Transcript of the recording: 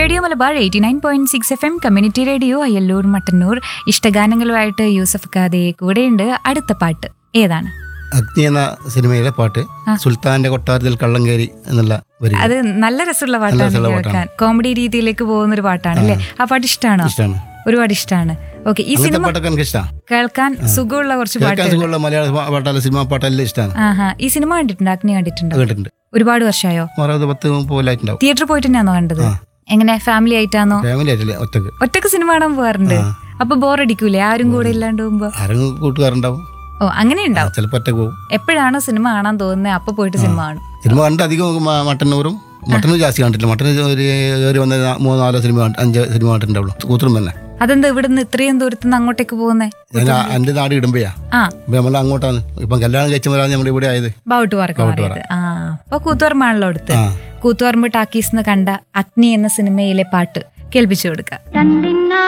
Radio Malabar eighty nine point six F M community radio Ayyallur Mattannur ഇഷ്ടഗാനങ്ങളുമായിട്ട് യൂസഫ് ഖാദെ കൂടെയുണ്ട് അടുത്ത പാട്ട് ഏതാണ് അഗ്നി എന്ന സിനിമയിലെ പാട്ട് സുൽത്താന്റെ കൊട്ടാരത്തിൽ കള്ളം കയറി എന്നുള്ള വരി അത് നല്ല രസമുള്ള പാട്ടാണ് രസമുള്ള കേൾക്കാൻ കോമഡി രീതിയിലേക്ക് പോകുന്ന ഒരു പാട്ടാണ് അല്ലേ ആ പാട്ട് ഇഷ്ടമാണോ ഇഷ്ടമാണ് ഒരുപാട് ഇഷ്ടമാണ് ഓക്കെ ഈ അങ്ങനത്തെ സിനിമ പാട്ടൊക്കെ എനിക്ക് ഇഷ്ടമാണ് കേൾക്കാൻ സുഖമുള്ള കുറച്ച് പാട്ട് കേൾക്കാൻ സുഖമുള്ള മലയാള പാ- പാട്ടല്ല സിനിമ പാട്ടെല്ലാം ഇഷ്ടമാണ് ആഹാ ഈ സിനിമ കണ്ടിട്ടുണ്ടോ അഗ്നി കണ്ടിട്ടുണ്ടോ കേട്ടിട്ടുണ്ട് ഒരുപാട് വർഷമായോ അറുപത് പത്ത് മുപ്പതിലായിട്ടുണ്ടാവും തിയേറ്ററിൽ പോയിട്ട് തന്നെയാണോ കണ്ടത് എങ്ങനെ ഫാമിലി ആയിട്ടാണോ ഫാമിലി ആയിട്ടില്ല ഒറ്റക്ക് ഒറ്റക്ക് സിനിമ കാണാൻ പോകാറുണ്ട് അപ്പൊ ബോറടിക്കൂലേ ആരും കൂടെ ഇല്ലാണ്ട് പോകുമ്പോ ആരെങ്കിലും കൂട്ടുകാരുണ്ടാവും ഓ അങ്ങനെ ഉണ്ടാവും ചിലപ്പോൾ ഒറ്റക്ക് പോകും എപ്പോഴാണോ സിനിമ കാണാൻ തോന്നുന്നത് അപ്പൊ പോയിട്ട് സിനിമ കാണും സിനിമ കണ്ട് അധികം മ- മട്ടന്നൂറും മട്ടന്നൂർ ജാസ്തി കണ്ടിട്ടില്ല മട്ടന്നൂർ ഒരു കയറി വന്ന നാ- മൂന്നോ നാലോ സിനിമ കണ്ട്- അഞ്ച് സിനിമ കണ്ടിട്ടുണ്ടാവുള്ളൂ കൂത്തുറും തന്നെ അതെന്താ ഇവിടുന്ന് ഇത്രയും ദൂരത്തുനിന്ന് അങ്ങോട്ടേക്ക് പോകുന്നേ ഞാൻ ആ- എൻ്റെ നാട് ഇടുമ്പോഴാ ആ ഇപ്പം നമ്മൾ അങ്ങോട്ടാണ് ഇപ്പം കല്യാണം കഴിച്ചവരാണ് നമ്മുടെ ഇവിടെ ആയത് ബാവുട്ട് പാർക്ക് മാറിയത് ആ അപ്പൊ കൂത്തുപറമ്പാണല്ലോ അടുത്ത് ആ. കൂത്തുപറമ്പ് ടാക്കീസ് കണ്ട അഗ്നി എന്ന സിനിമയിലെ പാട്ട് കേൾപ്പിച്ചു കൊടുക്കാം തന്നിന്ന